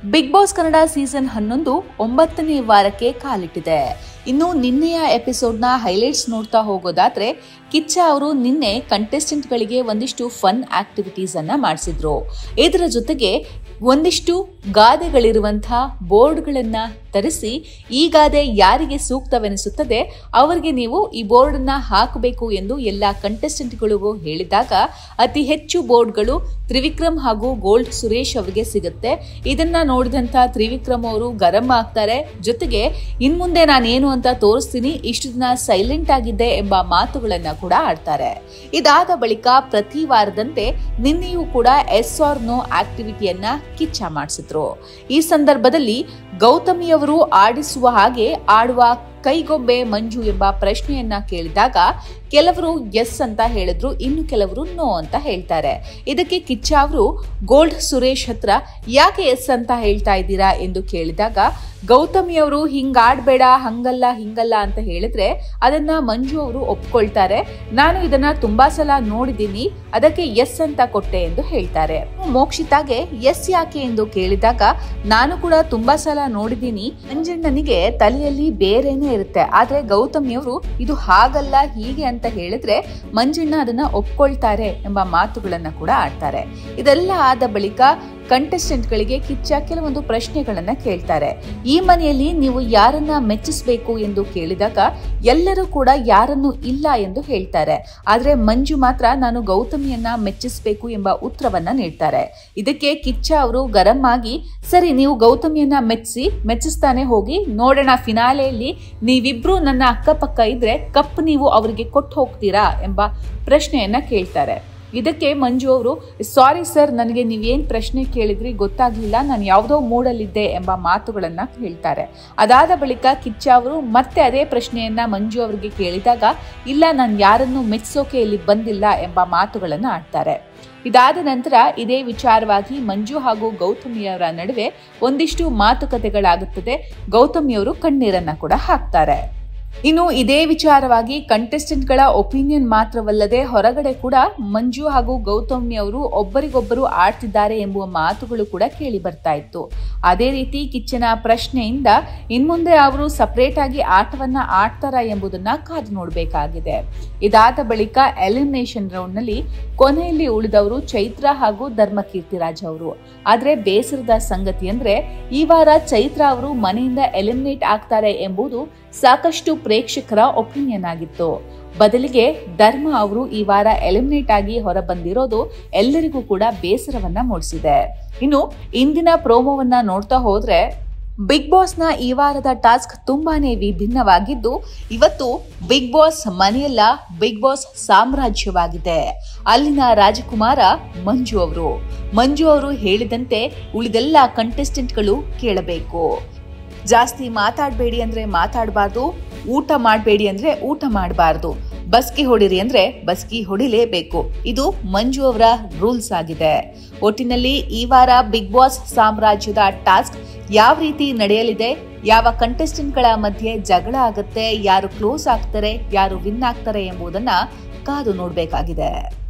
big boss Kannada season ಹನ್ನೊಂದು ಒಂಬತ್ತನೇ ವಾರಕ್ಕೆ ಕಾಲಿಟ್ಟಿದೆ ಇನ್ನು ನಿನ್ನೆಯ ಎಪಿಸೋಡ್ನ ಹೈಲೈಟ್ಸ್ ನೋಡ್ತಾ ಹೋಗೋದಾದ್ರೆ ಕಿಚ್ಚ ಅವರು ನಿನ್ನೆ ಕಂಟೆಸ್ಟೆಂಟ್ಗಳಿಗೆ ಒಂದಿಷ್ಟು ಫನ್ ಆಕ್ಟಿವಿಟೀಸ್ ಅನ್ನ ಮಾಡಿಸಿದ್ರು ಇದರ ಜೊತೆಗೆ ಒಂದಿಷ್ಟು ಗಾದೆಗಳಿರುವಂತಹ ಬೋರ್ಡ್ಗಳನ್ನ ತರಿಸಿ ಈ ಗಾದೆ ಯಾರಿಗೆ ಸೂಕ್ತವೆನಿಸುತ್ತದೆ ಅವರಿಗೆ ನೀವು ಈ ಬೋರ್ಡ್ ಅನ್ನ ಹಾಕಬೇಕು ಎಂದು ಎಲ್ಲ ಕಂಟೆಸ್ಟೆಂಟ್ಗಳಿಗೂ ಹೇಳಿದಾಗ ಅತಿ ಹೆಚ್ಚು ಬೋರ್ಡ್ಗಳು ತ್ರಿವಿಕ್ರಮ್ ಹಾಗೂ ಗೋಲ್ಡ್ ಸುರೇಶ್ ಅವರಿಗೆ ಸಿಗುತ್ತೆ ಇದನ್ನ ನೋಡಿದಂತ ತ್ರಿವಿಕ್ರಮ್ ಅವರು ಗರಂ ಆಗ್ತಾರೆ ಜೊತೆಗೆ ಇನ್ಮುಂದೆ ನಾನೇನು ಅಂತ ತೋರಿಸ್ತೀನಿ ಇಷ್ಟು ದಿನ ಸೈಲೆಂಟ್ ಆಗಿದ್ದೆ ಎಂಬ ಮಾತುಗಳನ್ನ ಕೂಡ ಆಡ್ತಾರೆ ಇದಾದ ಬಳಿಕ ಪ್ರತಿ ವಾರದಂತೆ ನಿನ್ನೆಯೂ ಕೂಡ ಎಸ್ ಆರ್ ನೋ ಆಕ್ಟಿವಿಟಿಯನ್ನ ಕಿಚ್ಚ ಮಾಡಿಸಿದ್ರು ಈ ಸಂದರ್ಭದಲ್ಲಿ ಗೌತಮಿಯವರು ಆಡಿಸುವ ಹಾಗೆ ಆಡುವ ಕೈಗೊಂಬೆ ಮಂಜು ಎಂಬ ಪ್ರಶ್ನೆಯನ್ನ ಕೇಳಿದಾಗ ಕೆಲವರು ಎಸ್ ಅಂತ ಹೇಳಿದ್ರು ಇನ್ನು ಕೆಲವರು ನೋ ಅಂತ ಹೇಳ್ತಾರೆ ಇದಕ್ಕೆ ಕಿಚ್ಚ ಅವರು ಗೋಲ್ಡ್ ಸುರೇಶ್ ಹತ್ರ ಯಾಕೆ ಎಸ್ ಅಂತ ಹೇಳ್ತಾ ಇದ್ದೀರಾ ಎಂದು ಕೇಳಿದಾಗ ಗೌತಮಿಯವರು ಹಿಂಗಾಡ್ಬೇಡ ಹಂಗಲ್ಲ ಹಿಂಗಲ್ಲ ಅಂತ ಹೇಳಿದ್ರೆ ಅದನ್ನ ಮಂಜು ಅವರು ಒಪ್ಕೊಳ್ತಾರೆ ನಾನು ಇದನ್ನ ತುಂಬಾ ಸಲ ನೋಡಿದ್ದೀನಿ ಅದಕ್ಕೆ ಎಸ್ ಅಂತ ಕೊಟ್ಟೆ ಎಂದು ಹೇಳ್ತಾರೆ ಮೋಕ್ಷಿತಾಗೆ ಎಸ್ ಯಾಕೆ ಎಂದು ಕೇಳಿದಾಗ ನಾನು ಕೂಡ ತುಂಬಾ ಸಲ ನೋಡಿದ್ದೀನಿ ಮಂಜಣ್ಣನಿಗೆ ತಲೆಯಲ್ಲಿ ಬೇರೆನೇ ಇರುತ್ತೆ ಆದ್ರೆ ಗೌತಮಿಯವರು ಇದು ಹಾಗಲ್ಲ ಹೀಗೆ ಅಂತ ಹೇಳಿದ್ರೆ ಮಂಜಣ್ಣ ಅದನ್ನ ಒಪ್ಕೊಳ್ತಾರೆ ಎಂಬ ಮಾತುಗಳನ್ನ ಕೂಡ ಆಡ್ತಾರೆ ಇದೆಲ್ಲ ಆದ ಬಳಿಕ ಕಂಟೆಸ್ಟೆಂಟ್ಗಳಿಗೆ ಕಿಚ್ಚ ಕೆಲವೊಂದು ಪ್ರಶ್ನೆಗಳನ್ನ ಕೇಳ್ತಾರೆ ಈ ಮನೆಯಲ್ಲಿ ನೀವು ಯಾರನ್ನ ಮೆಚ್ಚಿಸಬೇಕು ಎಂದು ಕೇಳಿದಾಗ ಎಲ್ಲರೂ ಕೂಡ ಯಾರನ್ನು ಇಲ್ಲ ಎಂದು ಹೇಳ್ತಾರೆ ಆದ್ರೆ ಮಂಜು ಮಾತ್ರ ನಾನು ಗೌತಮಿಯನ್ನ ಮೆಚ್ಚಿಸಬೇಕು ಎಂಬ ಉತ್ತರವನ್ನ ನೀಡ್ತಾರೆ ಇದಕ್ಕೆ ಕಿಚ್ಚ ಅವರು ಗರಂ ಆಗಿ ಸರಿ ನೀವು ಗೌತಮಿಯನ್ನ ಮೆಚ್ಚಿಸಿ ಮೆಚ್ಚಿಸ್ತಾನೆ ಹೋಗಿ ನೋಡೋಣ ಫಿನಾಲೆಯಲ್ಲಿ ನೀವಿಬ್ರು ನನ್ನ ಅಕ್ಕಪಕ್ಕ ಇದ್ರೆ ಕಪ್ ನೀವು ಅವರಿಗೆ ಕೊಟ್ಟು ಹೋಗ್ತೀರಾ ಎಂಬ ಪ್ರಶ್ನೆಯನ್ನ ಕೇಳ್ತಾರೆ ಇದಕ್ಕೆ ಮಂಜು ಅವರು ಸಾರಿ ಸರ್ ನನಗೆ ನೀವೇನು ಪ್ರಶ್ನೆ ಕೇಳಿದ್ರಿ ಗೊತ್ತಾಗ್ಲಿಲ್ಲ ನಾನು ಯಾವುದೋ ಮೂಡಲ್ಲಿದ್ದೆ ಎಂಬ ಮಾತುಗಳನ್ನ ಹೇಳ್ತಾರೆ ಅದಾದ ಬಳಿಕ ಕಿಚ್ಚ ಅವರು ಮತ್ತೆ ಅದೇ ಪ್ರಶ್ನೆಯನ್ನ ಮಂಜು ಅವರಿಗೆ ಕೇಳಿದಾಗ ಇಲ್ಲ ನಾನು ಯಾರನ್ನು ಮೆಚ್ಚಿಸೋಕೆ ಇಲ್ಲಿ ಬಂದಿಲ್ಲ ಎಂಬ ಮಾತುಗಳನ್ನು ಆಡ್ತಾರೆ ಇದಾದ ನಂತರ ಇದೇ ವಿಚಾರವಾಗಿ ಮಂಜು ಹಾಗೂ ಗೌತಮಿಯವರ ನಡುವೆ ಒಂದಿಷ್ಟು ಮಾತುಕತೆಗಳಾಗುತ್ತದೆ ಗೌತಮಿಯವರು ಕಣ್ಣೀರನ್ನ ಕೂಡ ಹಾಕ್ತಾರೆ ಇನ್ನು ಇದೇ ವಿಚಾರವಾಗಿ ಕಂಟೆಸ್ಟೆಂಟ್ಗಳ ಒಪಿನಿಯನ್ ಮಾತ್ರವಲ್ಲದೆ ಹೊರಗಡೆ ಕೂಡ ಮಂಜು ಹಾಗೂ ಗೌತಮಿ ಅವರು ಒಬ್ಬರಿಗೊಬ್ಬರು ಆಡ್ತಿದ್ದಾರೆ ಎಂಬುವ ಮಾತುಗಳು ಕೂಡ ಕೇಳಿ ಬರ್ತಾ ಇತ್ತು ಅದೇ ರೀತಿ ಕಿಚ್ಚನ ಪ್ರಶ್ನೆಯಿಂದ ಇನ್ಮುಂದೆ ಅವರು ಸಪರೇಟ್ ಆಗಿ ಆಟವನ್ನ ಆಡ್ತಾರ ಎಂಬುದನ್ನ ಕಾದು ನೋಡಬೇಕಾಗಿದೆ ಇದಾದ ಬಳಿಕ ಎಲಿಮಿನೇಷನ್ ರೌಂಡ್ ನಲ್ಲಿ ಕೊನೆಯಲ್ಲಿ ಉಳಿದವರು ಚೈತ್ರ ಹಾಗೂ ಧರ್ಮಕೀರ್ತಿರಾಜ್ ಅವರು ಆದ್ರೆ ಬೇಸರದ ಸಂಗತಿ ಅಂದ್ರೆ ಈ ವಾರ ಚೈತ್ರ ಅವರು ಮನೆಯಿಂದ ಎಲಿಮಿನೇಟ್ ಆಗ್ತಾರೆ ಎಂಬುದು ಸಾಕಷ್ಟು ಪ್ರೇಕ್ಷಕರ ಒಪಿನಿಯನ್ ಆಗಿತ್ತು ಬದಲಿಗೆ ಧರ್ಮ ಅವರು ಈ ವಾರ ಎಲಿಮಿನೇಟ್ ಆಗಿ ಹೊರಬಂದಿರೋದು ಎಲ್ಲರಿಗೂ ಕೂಡ ಬೇಸರವನ್ನ ಮೂಡಿಸಿದೆ ಇನ್ನು ಇಂದಿನ ಪ್ರೋಮೋವನ್ನ ನೋಡ್ತಾ ಹೋದ್ರೆ ಬಿಗ್ ಬಾಸ್ನ ಈ ವಾರದ ಟಾಸ್ಕ್ ತುಂಬಾನೇ ವಿಭಿನ್ನವಾಗಿದ್ದು ಇವತ್ತು ಬಿಗ್ ಬಾಸ್ ಮನೆಯಲ್ಲ ಬಿಗ್ ಬಾಸ್ ಸಾಮ್ರಾಜ್ಯವಾಗಿದೆ ಅಲ್ಲಿನ ರಾಜಕುಮಾರ ಮಂಜು ಅವರು ಮಂಜು ಅವರು ಹೇಳಿದಂತೆ ಉಳಿದೆಲ್ಲ ಕಂಟೆಸ್ಟೆಂಟ್ಗಳು ಕೇಳಬೇಕು ಜಾಸ್ತಿ ಮಾತಾಡಬೇಡಿ ಅಂದ್ರೆ ಮಾತಾಡಬಾರ್ದು ಊಟ ಮಾಡಬೇಡಿ ಅಂದ್ರೆ ಊಟ ಮಾಡಬಾರ್ದು ಬಸ್ಕಿ ಹೊಡಿರಿ ಅಂದ್ರೆ ಬಸ್ಕಿ ಹೊಡಿಲೇಬೇಕು ಇದು ಮಂಜು ಅವರ ರೂಲ್ಸ್ ಆಗಿದೆ ಒಟ್ಟಿನಲ್ಲಿ ಈ ವಾರ ಬಿಗ್ ಬಾಸ್ ಸಾಮ್ರಾಜ್ಯದ ಟಾಸ್ಕ್ ಯಾವ ರೀತಿ ನಡೆಯಲಿದೆ ಯಾವ ಕಂಟೆಸ್ಟೆಂಟ್ಗಳ ಮಧ್ಯೆ ಜಗಳ ಆಗುತ್ತೆ ಯಾರು ಕ್ಲೋಸ್ ಆಗ್ತಾರೆ ಯಾರು ವಿನ್ ಆಗ್ತಾರೆ ಎಂಬುದನ್ನ ಕಾದು ನೋಡಬೇಕಾಗಿದೆ